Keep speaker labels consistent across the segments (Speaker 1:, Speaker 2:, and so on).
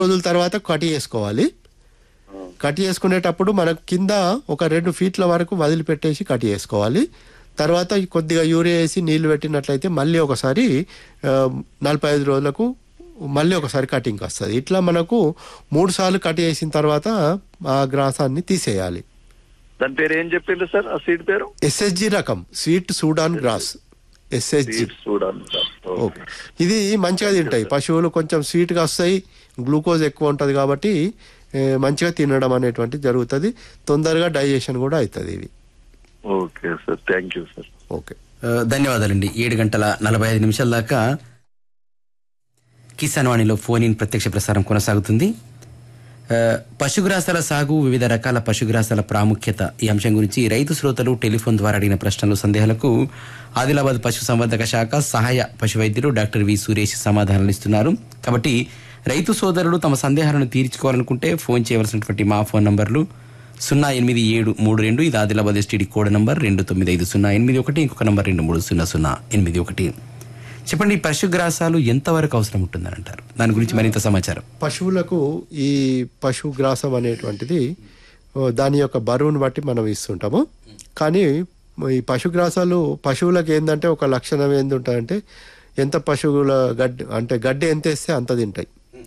Speaker 1: రోజుల తర్వాత కట్ చేసుకోవాలి కట్ చేసుకునేటప్పుడు మనకు కింద ఒక రెండు ఫీట్ల వరకు వదిలిపెట్టేసి కట్ చేసుకోవాలి తర్వాత ఈ కొద్దిగా యూరియా వేసి నీళ్లు పెట్టినట్లయితే మళ్ళీ ఒకసారి ఆ, నలభై ఐదు రోజులకు మళ్ళీ ఒకసారి కటింగ్ వస్తుంది ఇట్లా మనకు మూడు సార్లు కట్ చేసిన తర్వాత ఆ గ్రాసాన్ని తీసేయాలి
Speaker 2: దాని పేరు ఏం చెప్పిండ్రు సార్ ఆ సీడ్ పేరు
Speaker 1: ఎస్ఎస్జి రకం sweet Sudan grass SSG
Speaker 2: seed చూడాలి సార్
Speaker 1: ఓకే ఇది మంచిగా తింటాయి పశువులు కొంచెం స్వీట్గా వస్తాయి గ్లూకోజ్ ఎక్కువ ఉంటుంది కాబట్టి ఏ, మంచిగా తినడం అనేటువంటి జరుగుతుంది తొందరగా డైజెషన్ కూడా అవుతుంది ఇవి
Speaker 2: okay sir thank you sir
Speaker 1: okay
Speaker 3: ఆ, ధన్యవాదాలండి ఏడు గంటల నలభై ఐదు నిమిషాల దాకా కిసాన్ వాణిలో ఫోన్ ఇన్ ప్రత్యక్ష ప్రసారం కొనసాగుతుంది ఆ, పశుగ్రాసాల సాగు వివిధ రకాల పశుగ్రాసాల ప్రాముఖ్యత ఈ అంశం గురించి రైతు శ్రోతలు టెలిఫోన్ ద్వారా అడిగిన ప్రశ్నలు సందేహాలకు ఆదిలాబాద్ పశు సంవర్ధక శాఖ సహాయ పశు వైద్యులు డాక్టర్ వి సురేష్ సమాధానాలు ఇస్తున్నారు కాబట్టి రైతు సోదరులు తమ సందేహాలను తీర్చుకోవాలనుకుంటే ఫోన్ చేయవలసినటువంటి మా ఫోన్ నంబర్లు సున్నా ఎనిమిది ఏడు మూడు రెండు ఇది ఆదిలాబాద్ ఎస్టీడీ కోడ్ నంబర్ రెండు తొమ్మిది ఐదు సున్నా ఎనిమిది ఒకటి ఇంకొక నంబర్ రెండు మూడు సున్నా సున్నా ఎనిమిది ఒకటి చెప్పండి ఈ పశుగ్రాసాలు ఎంతవరకు అవసరం ఉంటుందని అంటారు దాని గురించి మరింత సమాచారం
Speaker 1: పశువులకు ఈ పశు గ్రాసం అనేటువంటిది ఓ, దాని యొక్క బరువును బట్టి మనం ఇస్తుంటాము కానీ ఈ పశుగ్రాసాలు పశువులకు ఏంటంటే ఒక లక్షణం ఏంటంటే ఎంత పశువుల గడ్డి అంటే గడ్డి ఎంత వేస్తే అంత తింటాయి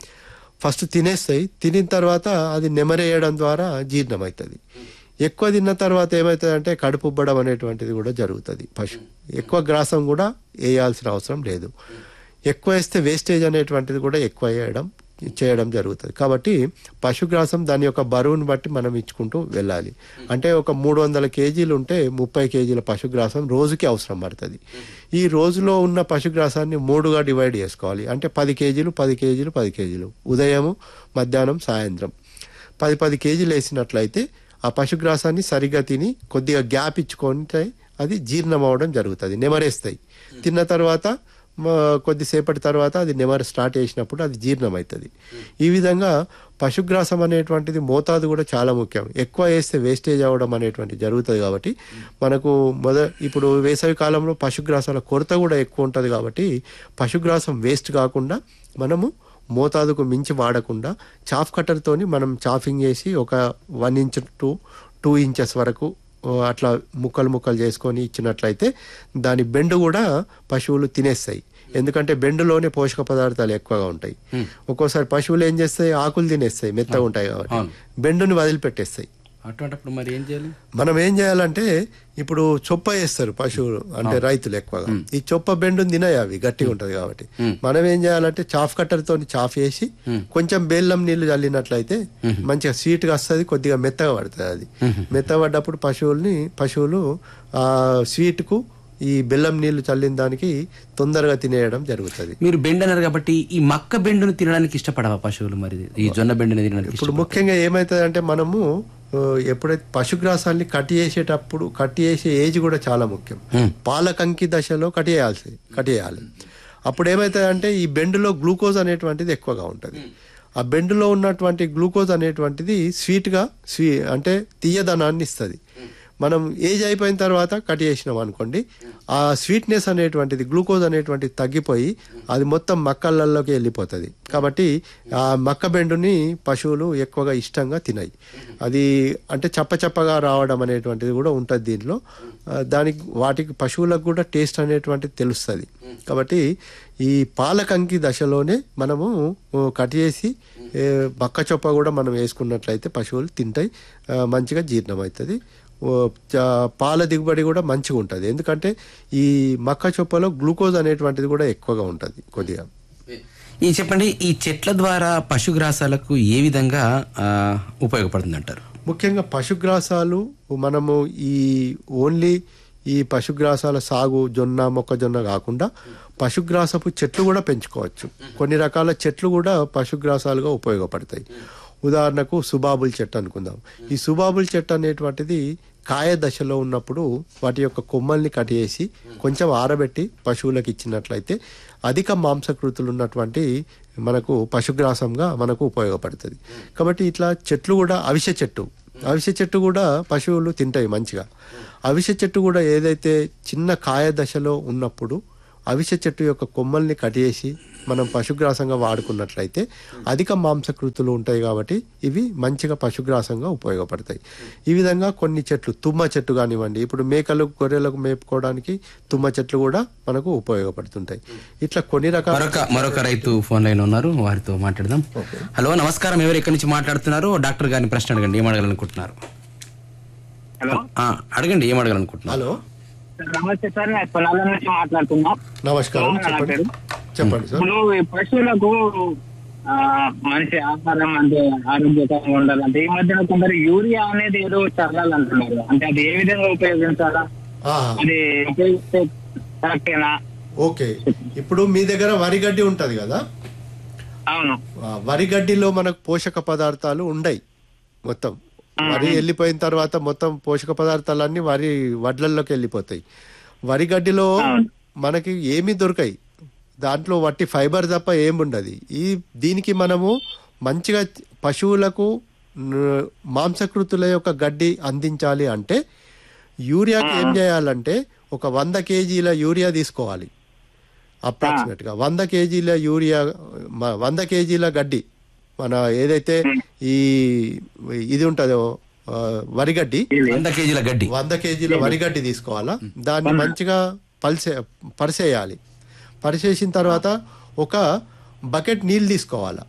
Speaker 1: ఫస్ట్ తినేస్తాయి తినిన తర్వాత అది నెమరేయడం ద్వారా జీర్ణం అవుతుంది ఎక్కువ తిన్న తర్వాత ఏమవుతుంది అంటే కడుపు ఉబ్బడం అనేటువంటిది కూడా జరుగుతుంది పశు ఎక్కువ గ్రాసం కూడా వేయాల్సిన అవసరం లేదు ఎక్కువ వేస్తే వేస్టేజ్ అనేటువంటిది కూడా ఎక్కువ వేయడం చేయడం జరుగుతుంది కాబట్టి పశుగ్రాసం దాని యొక్క బరువును బట్టి మనం ఇచ్చుకుంటూ వెళ్ళాలి అంటే ఒక మూడు వందల కేజీలు ఉంటే ముప్పై కేజీల పశుగ్రాసం రోజుకి అవసరం పడుతుంది ఈ రోజులో ఉన్న పశుగ్రాసాన్ని మూడుగా డివైడ్ చేసుకోవాలి అంటే పది కేజీలు పది కేజీలు పది కేజీలు ఉదయము మధ్యాహ్నం సాయంత్రం పది పది కేజీలు వేసినట్లయితే ఆ పశుగ్రాసాన్ని సరిగా తిని కొద్దిగా గ్యాప్ ఇచ్చుకుంటే అది జీర్ణం అవడం జరుగుతుంది నెమరేస్తాయి తిన్న తర్వాత మ, కొద్దిసేపటి తర్వాత అది నెమరు స్టార్ట్ చేసినప్పుడు అది జీర్ణం అవుతుంది ఈ విధంగా పశుగ్రాసం అనేటువంటిది మోతాదు కూడా చాలా ముఖ్యం ఎక్కువ వేస్తే వేస్టేజ్ అవ్వడం అనేటువంటి జరుగుతుంది కాబట్టి మనకు మొద ఇప్పుడు వేసవి కాలంలో పశుగ్రాసాల కొరత కూడా ఎక్కువ ఉంటుంది కాబట్టి పశుగ్రాసం వేస్ట్ కాకుండా మనము మోతాదుకు మించి వాడకుండా చాఫ్ కట్టర్తోని మనం చాఫింగ్ చేసి ఒక one inch to two inches వరకు ఓ, అట్లా ముక్కలు ముక్కలు చేసుకొని ఇచ్చినట్లయితే దాని బెండు కూడా పశువులు తినేస్తాయి ఎందుకంటే బెండులోనే పోషక పదార్థాలు ఎక్కువగా ఉంటాయి ఒక్కోసారి పశువులు ఏం చేస్తాయి ఆకులు తినేస్తాయి మెత్తగా ఉంటాయి కాబట్టి
Speaker 3: అవును.
Speaker 1: బెండుని వదిలిపెట్టేస్తాయి
Speaker 3: అటువంటిప్పుడు మరి ఏం చేయాలి
Speaker 1: మనం ఏం చేయాలంటే ఇప్పుడు చొప్ప వేస్తారు పశువులు అంటే రైతులు ఎక్కువగా ఈ చొప్ప బెండు తినయి అవి గట్టిగా ఉంటది కాబట్టి మనం ఏం చేయాలంటే చాఫ్ కట్టర్ తోని చాఫ్ వేసి కొంచెం బెల్లం నీళ్లు చల్లినట్లయితే మంచిగా స్వీట్ గా వస్తుంది కొద్దిగా మెత్తగా పడుతుంది అది మెత్తగా పడ్డప్పుడు పశువుల్ని పశువులు ఆ స్వీట్ కు ఈ బెల్లం నీళ్లు చల్లిన దానికి తొందరగా తినేయడం జరుగుతుంది
Speaker 3: మీరు బెండ్ అన్నారు కాబట్టి ఈ మక్క బెండును తినడానికి ఇష్టపడవా పశువులు మరి ఈ జొన్న బెండుని తినడానికి
Speaker 1: ఇప్పుడు ముఖ్యంగా ఏమవుతుంది అంటే మనము ఆ, ఎప్పుడైతే పశుగ్రాసాన్ని కట్ చేసేటప్పుడు కట్ చేసే ఏజ్ కూడా చాలా ముఖ్యం పాలకంకి దశలో కట్ చేయాల్సి కట్ చేయాలి అప్పుడు ఏమవుతుంది అంటే ఈ బెండులో గ్లూకోజ్ అనేటువంటిది ఎక్కువగా ఉంటుంది ఆ బెండులో ఉన్నటువంటి గ్లూకోజ్ అనేటువంటిది స్వీట్గా స్వీ అంటే తీయదనాన్ని ఇస్తుంది మనం ఏజ్ అయిపోయిన తర్వాత కట్ చేసినాం అనుకోండి ఆ స్వీట్నెస్ అనేటువంటిది గ్లూకోజ్ అనేటువంటిది తగ్గిపోయి అది మొత్తం మక్కలలోకి వెళ్ళిపోతుంది కాబట్టి ఆ మక్క బెండుని పశువులు ఎక్కువగా ఇష్టంగా తినాయి అది అంటే చప్ప చప్పగా రావడం అనేటువంటిది కూడా ఉంటుంది దీంట్లో ఆ, దానికి వాటికి పశువులకు కూడా టేస్ట్ అనేటువంటిది తెలుస్తుంది కాబట్టి ఈ పాలకంకి దశలోనే మనము ఓ, కట్ చేసి ఏ, బక్క చొప్ప కూడా మనం వేసుకున్నట్లయితే పశువులు తింటాయి ఆ, మంచిగా జీర్ణం అవుతుంది ఓ, చ- పాల దిగుబడి కూడా మంచిగా ఉంటుంది ఎందుకంటే ఈ మక్క చొప్పలో గ్లూకోజ్ అనేటువంటిది కూడా ఎక్కువగా ఉంటుంది కొద్దిగా
Speaker 3: ఈ చెప్పండి ఈ చెట్ల ద్వారా పశుగ్రాసాలకు ఏ విధంగా ఆ, ఉపయోగపడుతుంది అంటారు
Speaker 1: ముఖ్యంగా పశుగ్రాసాలు మనము ఈ ఓన్లీ ఈ పశుగ్రాసాల సాగు జొన్న మొక్కజొన్న కాకుండా పశుగ్రాసపు చెట్లు కూడా పెంచుకోవచ్చు కొన్ని రకాల చెట్లు కూడా పశుగ్రాసాలుగా ఉపయోగపడతాయి ఉదాహరణకు సుబాబుల్ చెట్టు అనుకుందాం ఈ సుబాబుల్ చెట్టు అనేటువంటిది కాయ దశలో ఉన్నప్పుడు వాటి యొక్క కొమ్మల్ని కట్ చేసి కొంచెం ఆరబెట్టి పశువులకు ఇచ్చినట్లయితే అధిక మాంసకృతులు ఉన్నటువంటి మనకు పశుగ్రాసంగా మనకు ఉపయోగపడుతుంది కాబట్టి ఇట్లా చెట్లు కూడా అవిసె చెట్టు అవిసె చెట్టు కూడా పశువులు తింటాయి మంచిగా అవిసె చెట్టు కూడా ఏదైతే చిన్న కాయ దశలో ఉన్నప్పుడు అవిసె చెట్టు యొక్క కొమ్మల్ని కట్టేసి మనం పశుగ్రాసంగా వాడుకున్నట్లయితే అధిక మాంసకృతులు ఉంటాయి కాబట్టి ఇవి మంచిగా పశుగ్రాసంగా ఉపయోగపడతాయి ఈ విధంగా కొన్ని చెట్లు తుమ్మ చెట్టు కానివ్వండి ఇప్పుడు మేకలు గొర్రెలకు మేపుకోవడానికి తుమ్మ చెట్లు కూడా మనకు ఉపయోగపడుతుంటాయి ఇట్లా కొన్ని రకాల
Speaker 3: మరొక మరొక రైతు ఫోన్ లైన్ ఉన్నారు వారితో మాట్లాడదాం హలో నమస్కారం ఎవరు ఎక్కడి నుంచి మాట్లాడుతున్నారు డాక్టర్ గారిని ప్రశ్న అడగండి ఏం అడగాలనుకుంటున్నారు
Speaker 4: హలో
Speaker 3: ఆ, అడగండి ఏం అడగాలనుకుంటున్నారు
Speaker 1: హలో
Speaker 4: నమస్తే సార్ నేను పొలాల నుంచి మాట్లాడుతున్నా
Speaker 1: నమస్కారం
Speaker 4: నా
Speaker 1: చెప్పండి
Speaker 4: పేరు.
Speaker 1: చెప్పండి సార్
Speaker 4: ఇప్పుడు ఈ పశువులకు ఆ, మంచి ఆహారం అంటే ఆరోగ్యకరంగా ఉండాలంటే ఈ మధ్యన కొందరు యూరియా అనేది ఏదో చల్లాలంటున్నారు అంటే అది ఏ విధంగా ఉపయోగించాలా
Speaker 1: ఆ,
Speaker 4: అది ఉపయోగిస్తే కరెక్టేనా
Speaker 1: ఓకే ఇప్పుడు మీ దగ్గర వరి గడ్డి ఉంటది కదా
Speaker 4: అవును
Speaker 1: ఆ, వరి గడ్డిలో మనకు పోషక పదార్థాలు ఉండయి మొత్తం వరి వెళ్ళిపోయిన తర్వాత మొత్తం పోషక పదార్థాలన్నీ వరి వడ్లల్లోకి వెళ్ళిపోతాయి వరి గడ్డిలో
Speaker 4: అవును.
Speaker 1: మనకి ఏమీ దొరకాయి దాంట్లో వట్టి ఫైబర్ తప్ప ఏముండదు ఈ దీనికి మనము మంచిగా పశువులకు న- మాంసకృతుల యొక్క గడ్డి అందించాలి అంటే యూరియాకి ఏం చేయాలంటే ఒక వంద కేజీల యూరియా తీసుకోవాలి అప్రాక్సిమేట్ గా వంద కేజీల యూరియా మ- వంద కేజీల గడ్డి మన ఏదైతే ఈ ఇది ఉంటుందో ఆ, వరిగడ్డి
Speaker 3: వంద కేజీల గడ్డి
Speaker 1: వంద కేజీల వరిగడ్డి తీసుకోవాలా దాన్ని మంచిగా పలిసే పరిసేయాలి పరిసేసిన తర్వాత ఒక బకెట్ నీళ్ళు తీసుకోవాలా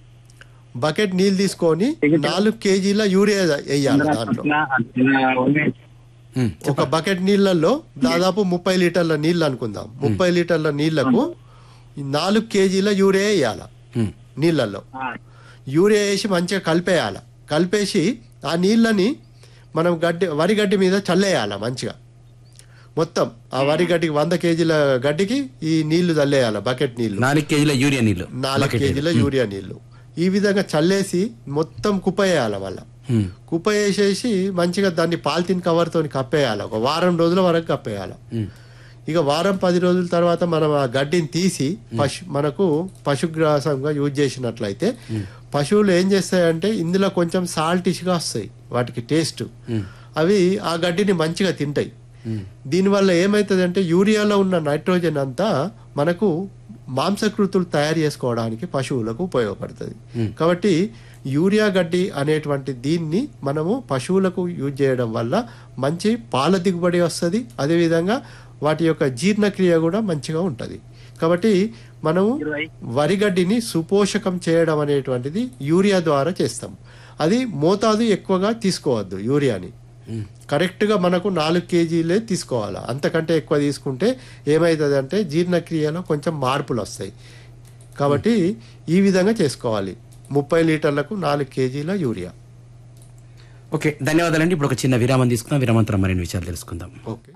Speaker 1: బకెట్ నీళ్ళు తీసుకొని నాలుగు కేజీల యూరియా వేయాలి దాంట్లో
Speaker 4: అట్లా అట్లా ఉంది.
Speaker 3: ఉమ్,
Speaker 1: ఒక బకెట్ నీళ్ళల్లో దాదాపు ముప్పై లీటర్ల నీళ్ళు అనుకుందాం ముప్పై లీటర్ల నీళ్లకు నాలుగు కేజీల యూరియా వేయాల
Speaker 3: ఉమ్,
Speaker 1: నీళ్ళల్లో
Speaker 4: ఆ,
Speaker 1: యూరియా వేసి మంచిగా కలిపేయాల కలిపేసి ఆ నీళ్ళని మనం గడ్డి వరి గడ్డి మీద చల్లేయాల మంచిగా మొత్తం ఆ వరి గడ్డికి వంద కేజీల గడ్డికి ఈ నీళ్లు చల్లేయాల బకెట్ నీళ్లు
Speaker 3: నాలుగు కేజీల యూరియా నీళ్ళు
Speaker 1: నాలుగు
Speaker 3: బకెట్
Speaker 1: కేజీల యూరియా నీళ్లు ఈ విధంగా చల్లేసి మొత్తం కుప్పేయాల మళ్ళా
Speaker 3: ఉమ్,
Speaker 1: కుప్ప వేసేసి మంచిగా దాన్ని పాలిథిన్ కవర్తో కప్పేయాలి ఒక వారం రోజుల వరకు కప్పేయాలి
Speaker 3: ఉమ్,
Speaker 1: ఇక వారం పది రోజుల తర్వాత మనం ఆ గడ్డిని తీసి పశు మనకు పశుగ్రాసంగా యూజ్ చేసినట్లయితే పశువులు ఏం చేస్తాయంటే ఇందులో కొంచెం సాల్టిష్గా వస్తాయి వాటికి టేస్ట్ అవి ఆ గడ్డిని మంచిగా తింటాయి దీనివల్ల ఏమవుతుందంటే యూరియాలో ఉన్న నైట్రోజన్ అంతా మనకు మాంసకృతులు తయారు చేసుకోవడానికి పశువులకు ఉపయోగపడుతుంది కాబట్టి యూరియా గడ్డి అనేటువంటి దీన్ని మనము పశువులకు యూజ్ చేయడం వల్ల మంచి పాల దిగుబడి వస్తుంది అదేవిధంగా వాటి యొక్క జీర్ణక్రియ కూడా మంచిగా ఉంటుంది కాబట్టి మనము వరి గడ్డిని సుపోషకం చేయడం అనేటువంటిది యూరియా ద్వారా చేస్తాం అది మోతాదు ఎక్కువగా తీసుకోవద్దు యూరియాని కరెక్ట్గా మనకు నాలుగు కేజీలే తీసుకోవాలి అంతకంటే ఎక్కువ తీసుకుంటే ఏమవుతుంది అంటే జీర్ణక్రియలో కొంచెం మార్పులు వస్తాయి కాబట్టి ఈ విధంగా చేసుకోవాలి ముప్పై లీటర్లకు నాలుగు కేజీల యూరియా
Speaker 3: ఓకే ధన్యవాదాలండి ఇప్పుడు ఒక చిన్న విరామం తీసుకుందాం విరామంతరం మరిన్ని విషయాలు తెలుసుకుందాం
Speaker 1: ఓకే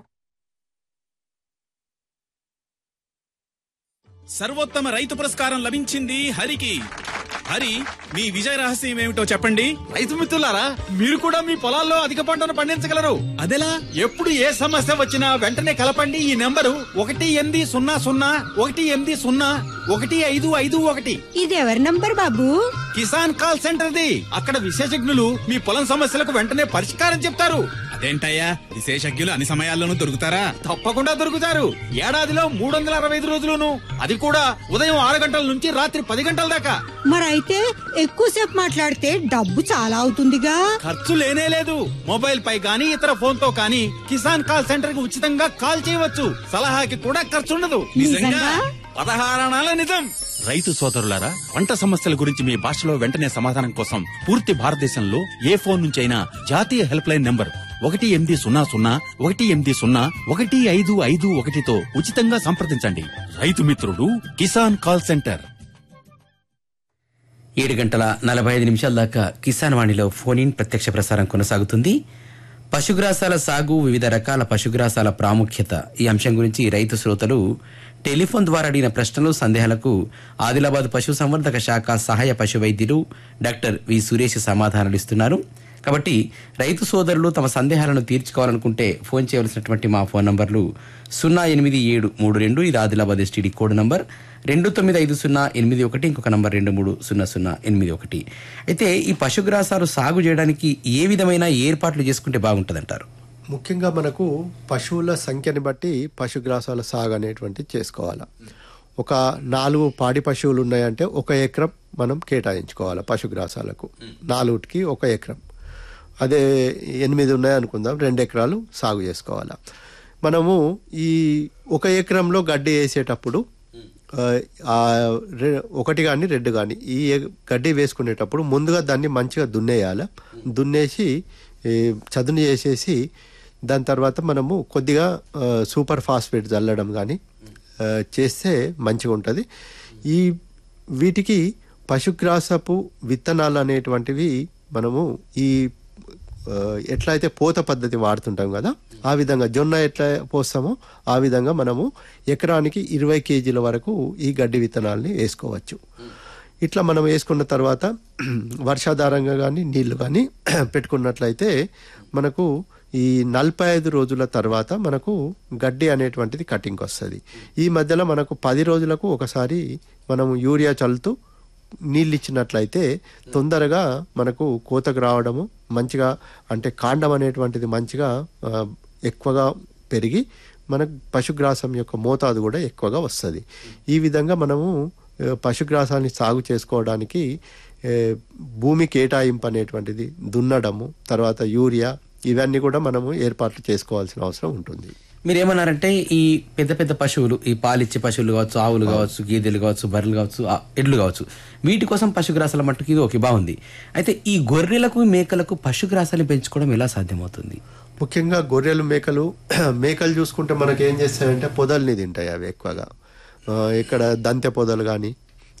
Speaker 5: సర్వోత్తమ రైతు పురస్కారం లభించింది హరికి హరి మీ విజయ రహస్యం ఏమిటో చెప్పండి
Speaker 6: రైతు మిత్రులారా మీరు కూడా మీ పొలాల్లో అధిక పంటను పండించగలరు
Speaker 5: అదెలా
Speaker 6: ఎప్పుడు ఏ సమస్య వచ్చినా వెంటనే కలపండి ఈ నెంబరు ఒకటి ఎనిమిది సున్నా సున్నా ఒకటి ఎనిమిది సున్నా ఒకటి ఐదు ఐదు ఒకటి
Speaker 7: ఇది ఎవరి నంబర్ బాబు
Speaker 6: కిసాన్ కాల్ సెంటర్ది అక్కడ విశేషజ్ఞులు మీ పొలం సమస్యలకు వెంటనే పరిష్కారం చెప్తారు
Speaker 5: అదేంటయ్యా విశేషజ్ఞులు అన్ని సమయాల్లోనూ దొరుకుతారా
Speaker 6: తప్పకుండా దొరుకుతారు ఏడాదిలో మూడు వందల అరవై ఐదు రోజులును అది కూడా ఉదయం ఆరు గంటల నుంచి రాత్రి పది గంటల దాకా
Speaker 7: మరైతే ఎక్కువసేపు మాట్లాడితే డబ్బు చాలా అవుతుందిగా
Speaker 6: ఖర్చు లేనే లేదు మొబైల్ పై గానీ ఇతర ఫోన్ తో కానీ కిసాన్ కాల్ సెంటర్ కి ఉచితంగా కాల్ చేయవచ్చు సలహాకి కూడా ఖర్చు ఉండదు
Speaker 7: నిజంగా?
Speaker 6: పదహారణాల నిజం రైతు సోదరులారా పంట సమస్యల గురించి మీ భాషలో వెంటనే సమాధానం కోసం పూర్తి భారతదేశంలో ఏ ఫోన్ నుంచి అయినా జాతీయ హెల్ప్ లైన్ నంబర్ ఒకటి ఎనిమిది సున్నా సున్నా ఒకటి ఎనిమిది సున్నా ఒకటి ఐదు ఐదు ఒకటితో ఉచితంగా సంప్రదించండి రైతు మిత్రుడు కిసాన్ కాల్ సెంటర్
Speaker 3: ఏడు గంటల నలభై ఐదు నిమిషాల దాకా కిసాన్ వాణిలో ఫోన్ ఇన్ ప్రత్యక్ష ప్రసారం కొనసాగుతుంది పశుగ్రాసాల సాగు వివిధ రకాల పశుగ్రాసాల ప్రాముఖ్యత ఈ అంశం గురించి రైతు శ్రోతలు టెలిఫోన్ ద్వారా అడిగిన ప్రశ్నలు సందేహాలకు ఆదిలాబాద్ పశు సంవర్ధక శాఖ సహాయ పశు వైద్యులు డాక్టర్ వి సురేష్ సమాధానాలు ఇస్తున్నారు కాబట్టి రైతు సోదరులు తమ సందేహాలను తీర్చుకోవాలనుకుంటే ఫోన్ చేయవలసినటువంటి మా ఫోన్ నంబర్లు సున్నా ఎనిమిది ఏడు మూడు రెండు ఇది ఆదిలాబాద్ ఎస్టీడీ కోడ్ నంబర్ రెండు తొమ్మిది ఐదు సున్నా ఎనిమిది ఒకటి ఇంకొక నంబర్ రెండు మూడు సున్నా సున్నా ఎనిమిది ఒకటి అయితే ఈ పశుగ్రాసాలు సాగు చేయడానికి ఏ విధమైన ఏర్పాట్లు చేసుకుంటే బాగుంటుందంటారు
Speaker 1: ముఖ్యంగా మనకు పశువుల సంఖ్యని బట్టి పశుగ్రాసాల సాగు అనేటువంటిది చేసుకోవాలి ఒక నాలుగు పాడి పశువులు ఉన్నాయంటే ఒక ఎకరం మనం కేటాయించుకోవాలి పశుగ్రాసాలకు నాలుగుకి ఒక ఎకరం అదే ఎనిమిది ఉన్నాయి అనుకుందాం రెండు ఎకరాలు సాగు చేసుకోవాలి మనము ఈ ఒక ఎకరంలో గడ్డి వేసేటప్పుడు ఆ, ఆ రె- ఒకటి కానీ రెండు కానీ ఈ ఎ- గడ్డి వేసుకునేటప్పుడు ముందుగా దాన్ని మంచిగా దున్నేయాలి దున్నేసి ఈ, చదును చేసేసి దాని తర్వాత మనము కొద్దిగా ఆ, సూపర్ ఫాస్ఫేట్ చల్లడం కానీ ఆ, చేస్తే మంచిగా ఉంటుంది ఈ వీటికి పశుగ్రాసపు విత్తనాలు అనేటువంటివి మనము ఈ ఆ, ఎట్లా అయితే పూత పద్ధతి వాడుతుంటాం కదా ఆ విధంగా జొన్న ఎట్లా పోస్తామో ఆ విధంగా మనము ఎకరానికి ఇరవై కేజీల వరకు ఈ గడ్డి విత్తనాల్ని వేసుకోవచ్చు ఇట్లా మనం వేసుకున్న తర్వాత వర్షాధారంగా కానీ నీళ్లు కానీ పెట్టుకున్నట్లయితే మనకు ఈ నలభై ఐదు రోజుల తర్వాత మనకు గడ్డి అనేటువంటిది కటింగ్ వస్తుంది ఈ మధ్యలో మనకు పది రోజులకు ఒకసారి మనము యూరియా చల్లుతూ నీళ్ళు ఇచ్చినట్లయితే తొందరగా మనకు కోతకు రావడము మంచిగా అంటే కాండం అనేటువంటిది మంచిగా ఆ, ఎక్కువగా పెరిగి మనకు పశుగ్రాసం యొక్క మోతాదు కూడా ఎక్కువగా వస్తుంది ఈ విధంగా మనము ఆ, పశుగ్రాసాన్ని సాగు చేసుకోవడానికి ఏ, భూమి కేటాయింపు అనేటువంటిది దున్నడము తర్వాత యూరియా ఇవన్నీ కూడా మనము ఏర్పాట్లు చేసుకోవాల్సిన అవసరం ఉంటుంది
Speaker 3: మీరు ఏమన్నారంటే ఈ పెద్ద పెద్ద పశువులు ఈ పాలిచ్చే పశువులు కావచ్చు ఆవులు కావచ్చు గేదెలు కావచ్చు బర్రెలు కావచ్చు ఆ, ఎడ్లు కావచ్చు వీటి కోసం పశుగ్రాసాల మట్టుకు ఇది ఓకే బాగుంది అయితే ఈ గొర్రెలకు మేకలకు పశుగ్రాసాన్ని పెంచుకోవడం ఎలా సాధ్యమవుతుంది
Speaker 1: ముఖ్యంగా గొర్రెలు మేకలు మేకలు చూసుకుంటే మనకి ఏం చేస్తాయంటే పొదల్ని తింటాయి అవి ఎక్కువగా ఆ, ఇక్కడ దంతె పొదలు కానీ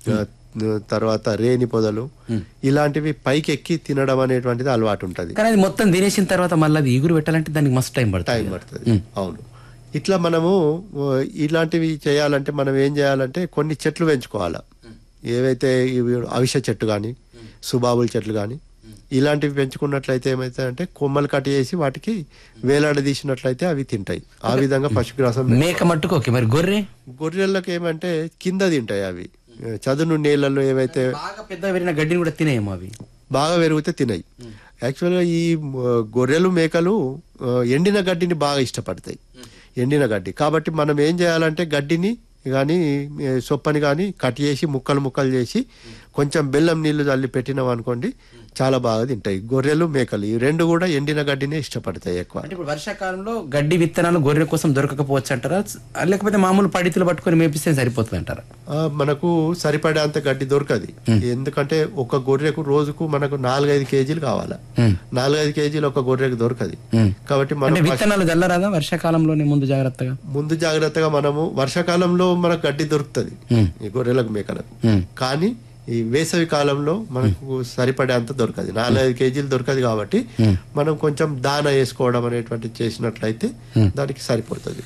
Speaker 1: తర్వాత రేని పొదలు ఇలాంటివి పైకి ఎక్కి తినడం అనేటువంటిది అలవాటు ఉంటుంది
Speaker 3: కానీ అది మొత్తం తినేసిన తర్వాత మళ్ళీ అది ఈగురు పెట్టాలంటే దానికి మస్తు టైం పడుతుంది
Speaker 1: టైం పడుతుంది అవును ఇట్లా మనము ఆ, ఇలాంటివి చేయాలంటే మనం ఏం చేయాలంటే కొన్ని చెట్లు పెంచుకోవాలా ఏవైతే ఇవి అవిసె చెట్టు కానీ సుబాబుల చెట్లు కానీ ఇలాంటివి పెంచుకున్నట్లయితే ఏమవుతాయంటే కొమ్మలు కట్టి చేసి వాటికి వేలాడదీసినట్లయితే అవి తింటాయి ఆ విధంగా పశుగ్రాసం
Speaker 3: మేక మట్టుకు ఓకే మరి గొర్రె
Speaker 1: గొర్రెలకు ఏమంటే కింద తింటాయి అవి చదును నీళ్ళల్లో ఏవైతే
Speaker 3: బాగా పెద్ద పెరిగిన గడ్డిని కూడా తినేయేమో అవి
Speaker 1: బాగా పెరిగితే తినాయి యాక్చువల్గా ఈ ఆ, గొర్రెలు మేకలు ఆ, ఎండిన గడ్డిని బాగా ఇష్టపడతాయి ఎండిన గడ్డి కాబట్టి మనం ఏం చేయాలంటే గడ్డిని కానీ సొప్పని కానీ కట్ చేసి ముక్కలు ముక్కలు చేసి కొంచెం బెల్లం నీళ్లు చల్లి పెట్టినాం అనుకోండి చాలా బాగా తింటాయి గొర్రెలు మేకలు ఈ రెండు కూడా ఎండిన గడ్డినే ఇష్టపడతాయి ఎక్కువ
Speaker 3: అంటే ఇప్పుడు వర్షాకాలంలో గడ్డి విత్తనాలు గొర్రె కోసం దొరకకపోవచ్చు అంటారా లేకపోతే మామూలు పడితులు పట్టుకొని మేపిస్తే సరిపోతుంది అంటారా
Speaker 1: ఆ, మనకు సరిపడేంత గడ్డి దొరకది ఎందుకంటే ఒక గొర్రెకు రోజుకు మనకు నాలుగైదు కేజీలు కావాలా నాలుగైదు కేజీలు ఒక గొర్రెకు దొరకది కాబట్టి
Speaker 3: అంటే
Speaker 1: మనం
Speaker 3: విత్తనాలు చల్లరాదా వర్షాకాలంలోనే ముందు జాగ్రత్తగా
Speaker 1: ముందు జాగ్రత్తగా మనము వర్షాకాలంలో మనకు గడ్డి దొరుకుతుంది ఈ గొర్రెలకు మేకలకు కానీ ఈ వేసవి కాలంలో మనకు సరిపడేంత దొరకదు నాలుగైదు కేజీలు దొరకదు కాబట్టి మనం కొంచెం దాన వేసుకోవడం అనేటువంటిది చేసినట్లయితే దానికి సరిపోతుంది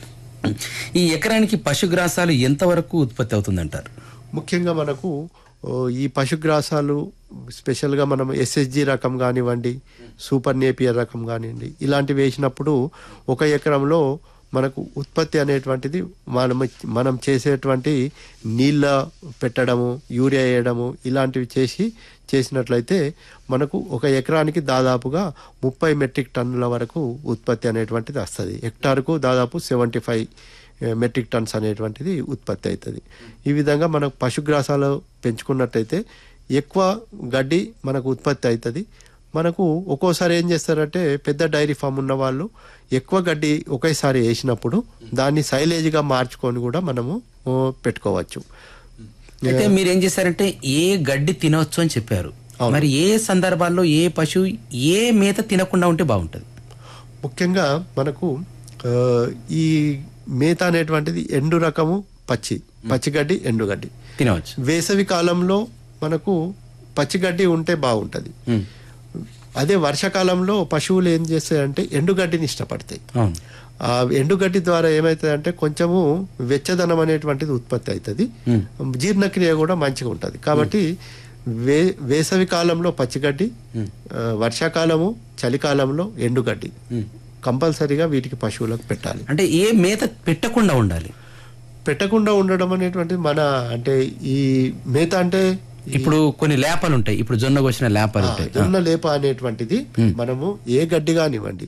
Speaker 3: ఈ ఎకరానికి పశుగ్రాసాలు ఎంతవరకు ఉత్పత్తి అవుతుందంటారు
Speaker 1: ముఖ్యంగా మనకు ఓ, ఈ పశుగ్రాసాలు స్పెషల్గా మనం ఎస్ఎస్జి రకం కానివ్వండి సూపర్ నేపియర్ రకం కానివ్వండి ఇలాంటివి వేసినప్పుడు ఒక ఎకరంలో మనకు ఉత్పత్తి అనేటువంటిది మనం మనం చేసేటువంటి నీళ్ళ పెట్టడము యూరియా వేయడము ఇలాంటివి చేసి చేసినట్లయితే మనకు ఒక ఎకరానికి దాదాపుగా ముప్పై మెట్రిక్ టన్నుల వరకు ఉత్పత్తి అనేటువంటిది వస్తుంది హెక్టార్కు దాదాపు సెవెంటీ ఫైవ్ మెట్రిక్ టన్స్ అనేటువంటిది ఉత్పత్తి అవుతుంది ఈ విధంగా మనకు పశుగ్రాసాలు పెంచుకున్నట్టయితే ఎక్కువ గడ్డి మనకు ఉత్పత్తి అవుతుంది మనకు ఒక్కోసారి ఏం చేస్తారంటే పెద్ద డైరీ ఫామ్ ఉన్న వాళ్ళు ఎక్కువ గడ్డి ఒకేసారి వేసినప్పుడు దాన్ని సైలేజ్గా మార్చుకొని కూడా మనము ఓ, పెట్టుకోవచ్చు
Speaker 3: అయితే మీరు ఏం చేశారంటే ఏ గడ్డి తినవచ్చు అని చెప్పారు మరి ఏ సందర్భాల్లో ఏ పశువు ఏ మేత తినకుండా ఉంటే బాగుంటది
Speaker 1: ముఖ్యంగా మనకు ఆ, ఈ మేత అనేటువంటిది ఎండు రకము పచ్చి పచ్చిగడ్డి ఎండుగడ్డి
Speaker 3: తినవచ్చు
Speaker 1: వేసవి కాలంలో మనకు పచ్చిగడ్డి ఉంటే బాగుంటుంది
Speaker 3: ఉమ్.
Speaker 1: అదే వర్షాకాలంలో పశువులు ఏం చేస్తాయంటే ఎండుగడ్డిని ఇష్టపడతాయి
Speaker 3: అవును
Speaker 1: ఆ ఎండుగడ్డి ద్వారా ఏమవుతుందంటే కొంచెము వెచ్చదనం అనేటువంటిది ఉత్పత్తి అవుతుంది జీర్ణక్రియ కూడా మంచిగా ఉంటుంది కాబట్టి వే వేసవి కాలంలో పచ్చిగడ్డి ఆ, వర్షాకాలము చలికాలంలో ఎండుగడ్డి కంపల్సరీగా వీటికి పశువులకు పెట్టాలి
Speaker 3: అంటే ఏ మేత పెట్టకుండా ఉండాలి
Speaker 1: పెట్టకుండా ఉండడం అనేటువంటిది మన అంటే ఈ మేత అంటే ఈ
Speaker 3: ఇప్పుడు కొన్ని లేపలు ఉంటాయి ఇప్పుడు జొన్న కోసిన లేపలు ఉంటాయి
Speaker 1: జొన్న లేప అనేటువంటిది మనము ఏ గడ్డి కానివ్వండి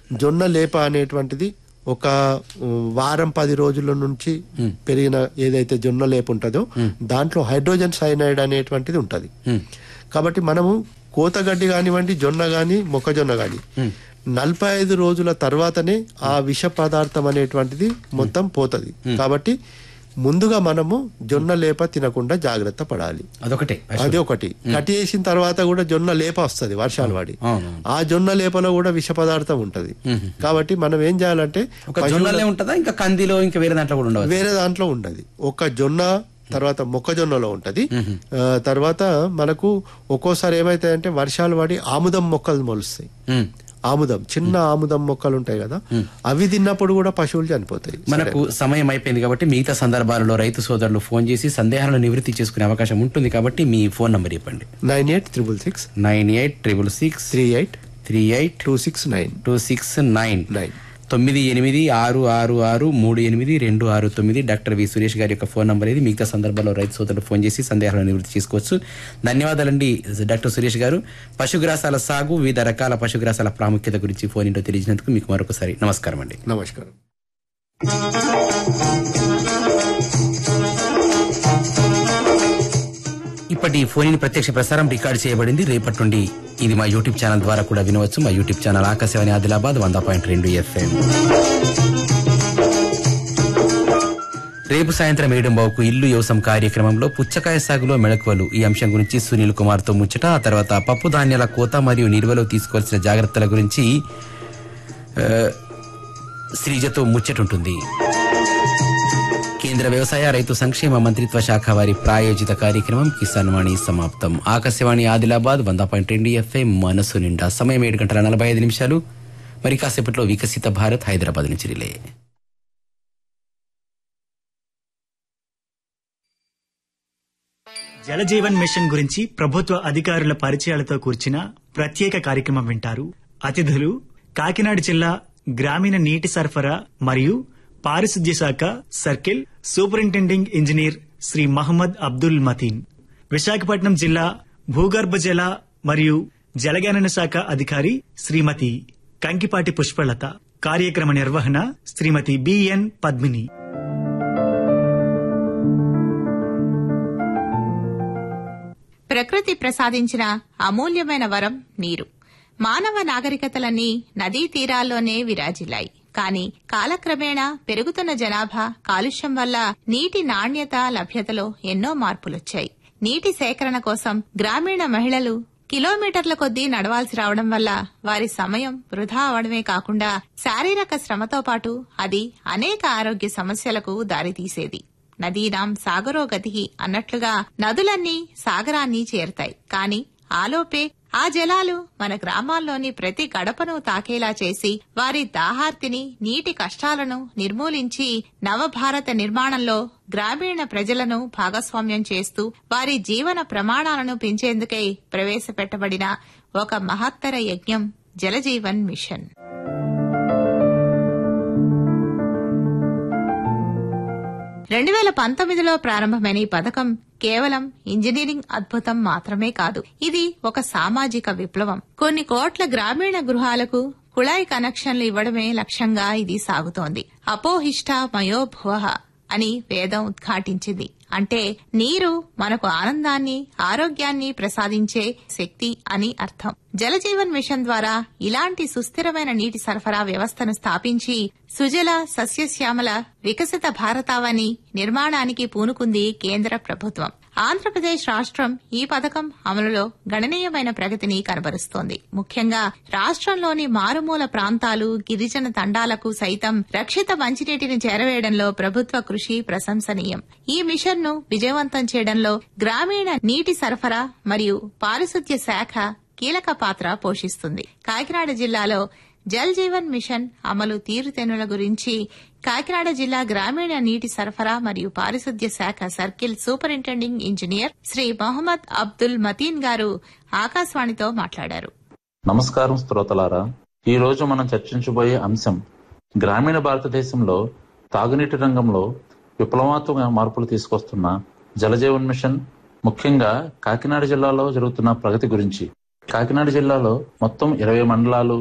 Speaker 1: జొన్న లేప అనేటువంటిది ఒక ఉమ్, వారం పది రోజుల నుంచి పెరిగిన ఏదైతే జొన్న లేప ఉంటుందో దాంట్లో హైడ్రోజన్ సైనైడ్ అనేటువంటిది ఉంటది కాబట్టి మనము కోతగడ్డి కానివ్వండి జొన్న గాని మొక్కజొన్న గాని నలభై ఐదు రోజుల తర్వాతనే ఆ విష పదార్థం అనేటువంటిది మొత్తం పోతది కాబట్టి ముందుగా మనము జొన్న లేప తినకుండా జాగ్రత్త పడాలి
Speaker 3: అదొకటే
Speaker 1: అది ఒకటి కట్ చేసిన తర్వాత కూడా జొన్న లేప వస్తది వర్షాలు పడి
Speaker 3: అవును.
Speaker 1: ఆ జొన్న లేపలో కూడా విష పదార్థం ఉంటది కాబట్టి మనం ఏం చేయాలంటే
Speaker 3: ఒక జొన్నలే ఉంటుందా ఇంకా కందిలో ఇంకా వేరే దాంట్లో కూడా ఉండవచ్చు
Speaker 1: వేరే దాంట్లో ఉండదు ఒక జొన్న తర్వాత మొక్కజొన్నలో ఉంటది ఆ, తర్వాత మనకు ఒక్కోసారి ఏమైతాయంటే వర్షాలు పడి ఆముదం మొక్కలు మొలుస్తాయి
Speaker 3: ఉమ్.
Speaker 1: ఆముదం చిన్న ఆముదం మొక్కలు ఉంటాయి కదా అవి తిన్నప్పుడు కూడా పశువులు చనిపోతాయి
Speaker 3: మనకు సమయం అయిపోయింది కాబట్టి మిగతా సందర్భాలలో రైతు సోదరులు ఫోన్ చేసి సందేహాలను నివృత్తి చేసుకునే అవకాశం ఉంటుంది కాబట్టి మీ ఫోన్ నంబర్ ఇవ్వండి
Speaker 1: nine eight triple six
Speaker 3: nine eight triple six
Speaker 1: three eight
Speaker 3: three eight
Speaker 1: two six nine
Speaker 3: two six nine
Speaker 1: nine
Speaker 3: తొమ్మిది ఎనిమిది ఆరు ఆరు ఆరు మూడు ఎనిమిది రెండు ఆరు తొమ్మిది డాక్టర్ వి సురేష్ గారి యొక్క ఫోన్ నంబర్ ఇది మిగతా సందర్భాల్లో రైతు సోదరులు ఫోన్ చేసి సందేహాలను నివృత్తి చేసుకోవచ్చు ధన్యవాదాలండి డాక్టర్ సురేష్ గారు పశుగ్రాసాల సాగు వివిధ రకాల పశుగ్రాసాల ప్రాముఖ్యత గురించి ఫోన్ ఇంటో తెలియజేసినందుకు మీకు మరొకసారి నమస్కారం అండి
Speaker 1: నమస్కారం
Speaker 3: ఇప్పటి ఫోన్ ఇన్ ప్రత్యక్ష ప్రసారం రికార్డు చేయబడింది రేపటి నుండి ఇది మా యూట్యూబ్ ఛానల్ ద్వారా కూడా వినవచ్చు మా యూట్యూబ్ ఛానల్ ఆకాశవాణి ఆదిలాబాద్ వంద పాయింట్ రెండు ఎఫ్ఎం రేపు సాయంత్రం ఏడు బావుకు ఇల్లు యోసం కార్యక్రమంలో పుచ్చకాయ సాగులో మెళకువలు ఈ అంశం గురించి సునీల్ కుమార్ తో ముచ్చట ఆ తర్వాత పప్పు ధాన్యాల కోత మరియు నిల్వలో తీసుకోవాల్సిన జాగ్రత్తల గురించి ఆ, శ్రీజతో ముచ్చటుంటుంది కేంద్ర వ్యవసాయ రైతు సంక్షేమ మంత్రిత్వ శాఖ వారి ప్రాయోజిత కార్యక్రమం కిసాన్ వాణి సమాప్తం ఆకాశవాణి ఆదిలాబాద్ వంద పాయింట్ రెండు ఎఫ్ఎం మనసు నిండా సమయం ఏడు గంటల నలభై ఐదు నిమిషాలు మరి కాసేపట్లో వికసిత భారత్ హైదరాబాద్ నుంచి రిలే
Speaker 8: జలజీవన్ మిషన్ గురించి ప్రభుత్వ అధికారుల పరిచయాలతో కూర్చిన ప్రత్యేక కార్యక్రమం వింటారు అతిథులు కాకినాడ జిల్లా గ్రామీణ నీటి సరఫరా మరియు పారిశుద్ధ్య శాఖ circle superintending engineer Shri Mohammed Abdul Mateen Visakhapatnam జిల్లా భూగర్భ జల మరియు జలగణన శాఖ అధికారి శ్రీమతి కంకిపాటి పుష్పలత కార్యక్రమ నిర్వహణ శ్రీమతి బిఎన్ పద్మిని
Speaker 9: ప్రకృతి ప్రసాదించిన అమూల్యమైన వరం నీరు మానవ నాగరికతలన్నీ నదీ తీరాల్లోనే విరాజిల్లాయి కానీ కాలక్రమేణా పెరుగుతున్న జనాభా కాలుష్యం వల్ల నీటి నాణ్యత లభ్యతలో ఎన్నో మార్పులొచ్చాయి నీటి సేకరణ కోసం గ్రామీణ మహిళలు కిలోమీటర్ల కొద్దీ నడవాల్సి రావడం వల్ల వారి సమయం వృధా అవడమే కాకుండా శారీరక శ్రమతో పాటు అది అనేక ఆరోగ్య సమస్యలకు దారితీసేది నదీనాం సాగరో గతికి అన్నట్లుగా నదులన్నీ సాగరాన్ని చేరుతాయి కాని ఆలోపే ఆ జలాలు మన గ్రామాల్లోని ప్రతి గడపను తాకేలా చేసి వారి దాహార్తిని నీటి కష్టాలను నిర్మూలించి నవభారత నిర్మాణంలో గ్రామీణ ప్రజలను భాగస్వామ్యం చేస్తూ వారి జీవన ప్రమాణాలను పెంచేందుకై ప్రవేశపెట్టబడిన ఒక మహత్తర యజ్ఞం జలజీవన్ మిషన్ రెండు వేల పంతొమ్మిదిలో ప్రారంభమైన ఈ పథకం కేవలం ఇంజనీరింగ్ అద్భుతం మాత్రమే కాదు ఇది ఒక సామాజిక విప్లవం కొన్ని కోట్ల గ్రామీణ గృహాలకు కుళాయి కనెక్షన్లు ఇవ్వడమే లక్ష్యంగా ఇది సాగుతోంది అపోహిష్ట మయోభువ అని వేదం ఉద్ఘాటించింది అంటే నీరు మనకు ఆనందాన్ని ఆరోగ్యాన్ని ప్రసాదించే శక్తి అని అర్థం జలజీవన్ మిషన్ ద్వారా ఇలాంటి సుస్థిరమైన నీటి సరఫరా వ్యవస్థను స్థాపించి సుజల సస్యశ్యామల వికసిత భారతావని నిర్మాణానికి పూనుకుంది కేంద్ర ప్రభుత్వం ఆంధ్రప్రదేశ్ రాష్ట్రం ఈ పథకం అమలులో గణనీయమైన ప్రగతిని కనబరుస్తోంది ముఖ్యంగా రాష్ట్రంలోని మారుమూల ప్రాంతాలు గిరిజన తండాలకు సైతం రక్షిత మంచినీటిని చేరవేయడంలో ప్రభుత్వ కృషి ప్రశంసనీయం ఈ మిషన్ ను విజయవంతం చేయడంలో గ్రామీణ నీటి సరఫరా మరియు పారిశుద్ధ్య శాఖ కీలక పాత్ర పోషిస్తుంది కాకినాడ జిల్లాలో జల్ జీవన్ మిషన్ అమలు తీరుతెన్నుల గురించి కాకినాడ జిల్లా గ్రామీణ నీటి సరఫరా మరియు పారిశుద్ధ్య శాఖ circle superintending engineer Shri Mohammed Abdul Mateen గారు ఆకాశవాణితో మాట్లాడారు
Speaker 10: నమస్కారం శ్రోతలారా ఈ రోజు మనం చర్చించబోయే అంశం గ్రామీణ భారతదేశంలో తాగునీటి రంగంలో విప్లవాత్మక మార్పులు తీసుకొస్తున్న జలజీవన్ మిషన్ ముఖ్యంగా కాకినాడ జిల్లాలో జరుగుతున్న ప్రగతి గురించి కాకినాడ జిల్లాలో మొత్తం ఇరవై మండలాలు